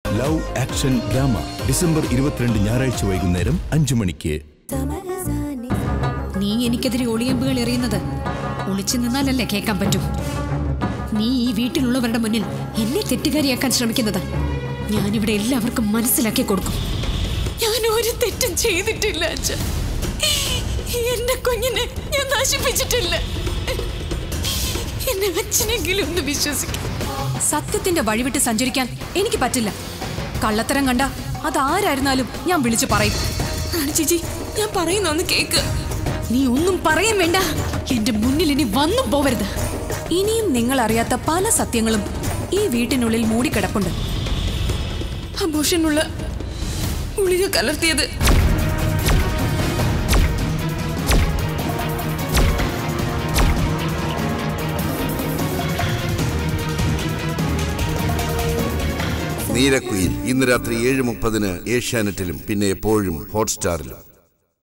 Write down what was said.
love action drama December ഇരുപത്തിരണ്ട് ഞായറാഴ്ച വൈകുന്നേരം അഞ്ചു മണിക്ക് നീ എനിക്കെതിരെ ഒളിയമ്പുകൾ എറിയുന്നത് ഒളിച്ചു നിന്നാലല്ലേ കേൾക്കാൻ പറ്റും നീ ഈ വീട്ടിലുള്ളവരുടെ മുന്നിൽ എന്നെ തെറ്റുകാരിയാക്കാൻ ശ്രമിക്കുന്നത് ഞാനിവിടെ എല്ലാവർക്കും മനസ്സിലാക്കി കൊടുക്കും ഞാൻ ഒരു തെറ്റും ചെയ്തിട്ടില്ല അച്ഛ എന്റെ കുഞ്ഞിനെ ഞാൻ നശിപ്പിച്ചിട്ടില്ല എന്നെ അച്ഛനെങ്കിലും ഒന്ന് വിശ്വസിക്കും സത്യത്തിന്റെ വഴിവിട്ട് സഞ്ചരിക്കാൻ എനിക്ക് പറ്റില്ല കള്ളത്തരം കണ്ട അതാരായിരുന്നാലും ഞാൻ വിളിച്ചു പറയും റാണി ചേച്ചി ഞാൻ പറയുന്ന ഒന്ന് കേക്ക് നീ ഒന്നും പറയും വേണ്ട എന്റെ മുന്നിൽ ഇനി വന്നും പോവരുത് ഇനിയും നിങ്ങൾ അറിയാത്ത പല സത്യങ്ങളും ഈ വീട്ടിനുള്ളിൽ മൂടിക്കിടപ്പുണ്ട് അബോഷനുള്ള ഗുളിക കലർത്തിയത് നീരക്കുയിൽ ഇന്ന് രാത്രി ഏഴ് മുപ്പതിന് ഏഷ്യാനെറ്റിലും പിന്നെ എപ്പോഴും ഹോട്ട്സ്റ്റാറിലും